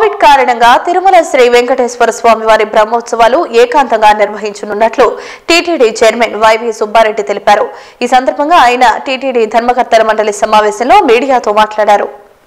Covid కారణంగా తిరుమల శ్రీ వెంకటేశ్వర స్వామి వారి బ్రహ్మోత్సవాలు ఏకాంతంగా నిర్వహించనున్నట్లు టీటీడీ చైర్మన్ వైవి సుబ్బారెడ్డి తెలిపారు ఈ సందర్భంగా ఆయన టీటీడీ ధర్మకర్తల మండలి సమావేశంలో మీడియాతో మాట్లాడారు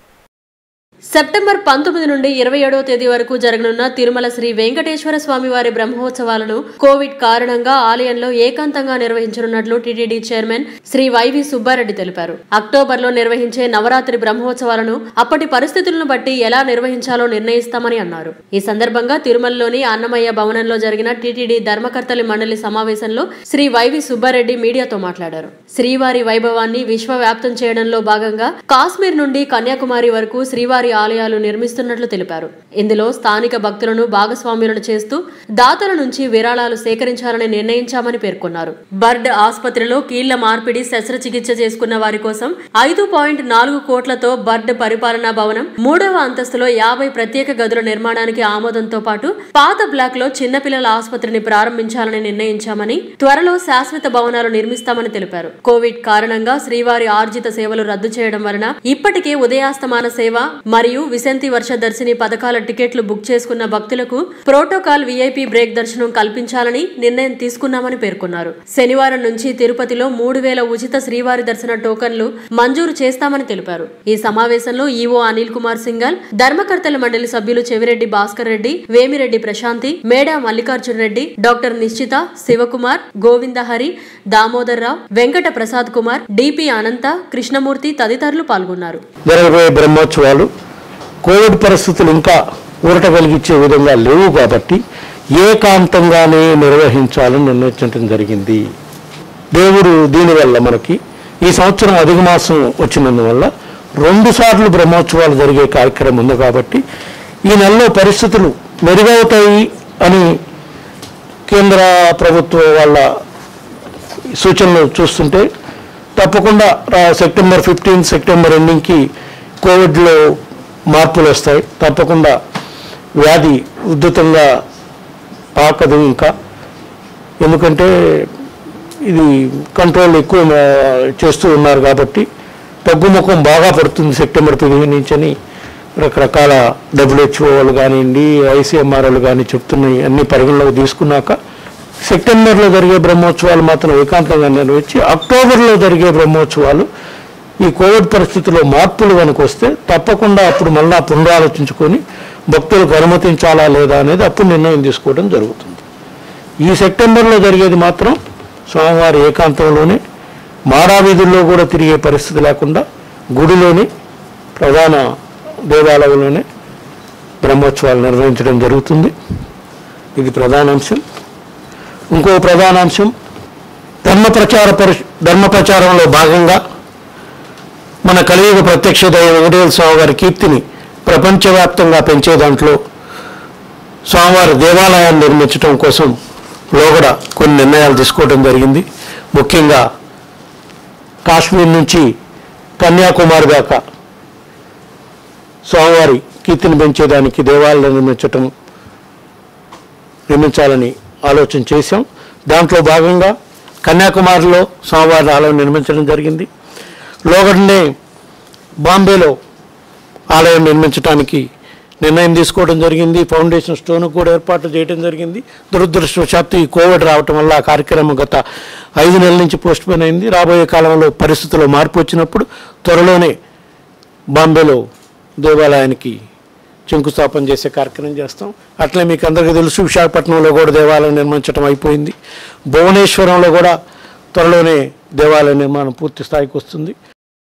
సెప్టెంబర్ పంతొమ్మిది నుండి ఇరవై ఏడవ తేదీ వరకు జరగనున్న తిరుమల శ్రీ వెంకటేశ్వర స్వామి వారి బ్రహ్మోత్సవాలను కోవిడ్ కారణంగా ఆలయంలో ఏకాంతంగా నిర్వహించనున్నట్లు TTD chairman Shri Y V Subba Reddy తెలిపారు అక్టోబర్లో నిర్వహించే నవరాత్రి బ్రహ్మోత్సవాలను అప్పటి పరిస్థితులను బట్టి ఎలా నిర్వహించాలో నిర్ణయిస్తామని అన్నారు ఈ సందర్భంగా తిరుమలలోని అన్నమయ్య భవనంలో జరిగిన టీటీడీ ధర్మకర్తలి మండలి సమావేశంలో శ్రీ వైవి సుబ్బారెడ్డి మీడియాతో మాట్లాడారు శ్రీవారి వైభవాన్ని విశ్వవ్యాప్తం చేయడంలో భాగంగా కాశ్మీర్ నుండి కన్యాకుమారి వరకు శ్రీవారి ఆలయాలు నిర్మిస్తున్నట్లు తెలిపారు ఇందులో స్థానిక భక్తులను భాగస్వామ్యులను చేస్తూ దాతల నుంచి విరాళాలు సేకరించాలని నిర్ణయించామని పేర్కొన్నారు బర్డ్ ఆసుపత్రిలో కీళ్ల మార్పిడి శస్త్రచికిత్స చేసుకున్న వారి కోసం ఐదు పాయింట్ నాలుగు కోట్లతో బర్డ్ పరిపాలనా భవనం మూడవ అంతస్తులో యాభై ప్రత్యేక గదుల నిర్మాణానికి ఆమోదంతో పాటు పాత బ్లాక్ లో చిన్నపిల్లల ఆసుపత్రిని ప్రారంభించాలని నిర్ణయించామని త్వరలో శాశ్వత భవనాలు నిర్మిస్తామని తెలిపారు కోవిడ్ కారణంగా శ్రీవారి ఆర్జిత సేవలు రద్దు చేయడం వలన ఇప్పటికే ఉదయాస్తమాన సేవ మరియు విశంతి వర్ష దర్శిని పథకాల టికెట్లు బుక్ చేసుకున్న భక్తులకు ప్రోటోకాల్ వీఐపీ బ్రేక్ దర్శనం కల్పించాలని నిర్ణయం తీసుకున్నామని పేర్కొన్నారు శనివారం నుంచి తిరుపతిలో మూడు వేల ఉచిత శ్రీవారి దర్శన టోకన్లు మంజూరు చేస్తామని తెలిపారు ఈ సమావేశంలో ఈవో అనిల్ కుమార్ సింగల్ ధర్మకర్తల మండలి సభ్యులు చెవిరెడ్డి భాస్కర్ రెడ్డి వేమిరెడ్డి ప్రశాంతి మేడా మల్లికార్జున రెడ్డి డాక్టర్ నిశ్చిత శివకుమార్ గోవిందహరి దామోదర్ రావు వెంకట ప్రసాద్ కుమార్ డిపి అనంత కృష్ణమూర్తి తదితరులు పాల్గొన్నారు జరగబోయే బ్రహ్మోత్సవాలు కోవిడ్ పరిస్థితులు ఇంకా ఊరట కలిగించే విధంగా లేవు కాబట్టి ఏకాంతంగానే నిర్వహించాలని నిర్ణయించడం జరిగింది దేవుడు దీనివల్ల మనకి ఈ సంవత్సరం అధిక మాసం వచ్చినందువల్ల రెండు సార్లు బ్రహ్మోత్సవాలు జరిగే కార్యక్రమం ఉంది కాబట్టి ఈ నెలలో పరిస్థితులు మెరుగవుతాయి అని కేంద్ర ప్రభుత్వ వాళ్ళ సూచనలు చూస్తుంటే తప్పకుండా ఆ, సెప్టెంబర్ ఫిఫ్టీన్ సెప్టెంబర్ ఎండింగ్కి కోవిడ్లో మార్పులు వస్తాయి తప్పకుండా వ్యాధి ఉద్ధృతంగా పాకదు ఇంకా ఎందుకంటే ఇది కంట్రోల్ ఎక్కువ ఆ, చేస్తూ ఉన్నారు కాబట్టి తగ్గుముఖం బాగా పడుతుంది సెప్టెంబర్ పదిహేను నుంచి అని రకరకాల డబ్ల్యూహెచ్ఓ వాళ్ళు కానివ్వండి ఐసీఎంఆర్ వాళ్ళు కానీ చెప్తున్నాయి అన్ని పరిగణలోకి తీసుకున్నాక సెప్టెంబర్లో జరిగే బ్రహ్మోత్సవాలు మాత్రం ఏకాంతంగా నిర్వహించి అక్టోబర్లో జరిగే బ్రహ్మోత్సవాలు ఈ కోవిడ్ పరిస్థితిలో మార్పులు కనుక వస్తే తప్పకుండా అప్పుడు మళ్ళా పునరాలోచించుకొని భక్తులకు అనుమతించాలా లేదా అనేది అప్పుడు నిర్ణయం తీసుకోవడం జరుగుతుంది ఈ సెప్టెంబర్లో జరిగేది మాత్రం స్వామివారి ఏకాంతంలోనే మారావీధుల్లో కూడా తిరిగే పరిస్థితి లేకుండా గుడిలోని ప్రధాన దేవాలయంలోనే బ్రహ్మోత్సవాలు నిర్వహించడం జరుగుతుంది ఇది ప్రధాన అంశం ఇంకో ప్రధాన అంశం ధర్మ ప్రచార పరి ధర్మ ప్రచారంలో భాగంగా మన కలియుగ ప్రత్యక్ష దైవ వెంకటేశ్వర స్వామి వారి కీర్తిని ప్రపంచవ్యాప్తంగా పెంచే దాంట్లో స్వామివారి దేవాలయాన్ని నిర్మించడం కోసం లోగడ కొన్ని నిర్ణయాలు తీసుకోవడం జరిగింది ముఖ్యంగా కాశ్మీర్ నుంచి కన్యాకుమారి దాకా స్వామివారి కీర్తిని పెంచేదానికి దేవాలయం నిర్మించటం నిర్మించాలని ఆలోచన చేశాం దాంట్లో భాగంగా కన్యాకుమారిలో స్వామివారి ఆలయం నిర్మించడం జరిగింది లోగడనే బాంబేలో ఆలయం నిర్మించడానికి నిర్ణయం తీసుకోవడం జరిగింది ఫౌండేషన్ స్టోన్ కూడా ఏర్పాట్లు చేయడం జరిగింది దురదృష్టవశాత్తు ఈ కోవిడ్ రావటం వల్ల ఆ కార్యక్రమం గత ఐదు నెలల నుంచి పోస్ట్ పోన్ అయింది రాబోయే కాలంలో పరిస్థితుల్లో మార్పు వచ్చినప్పుడు త్వరలోనే బాంబేలో దేవాలయానికి శంకుస్థాపన చేసే కార్యక్రమం చేస్తాం అట్లే మీకు అందరికీ తెలుసు విశాఖపట్నంలో కూడా దేవాలయం నిర్మించడం అయిపోయింది భువనేశ్వరంలో కూడా త్వరలోనే దేవాలయ నిర్మాణం పూర్తి స్థాయికి వస్తుంది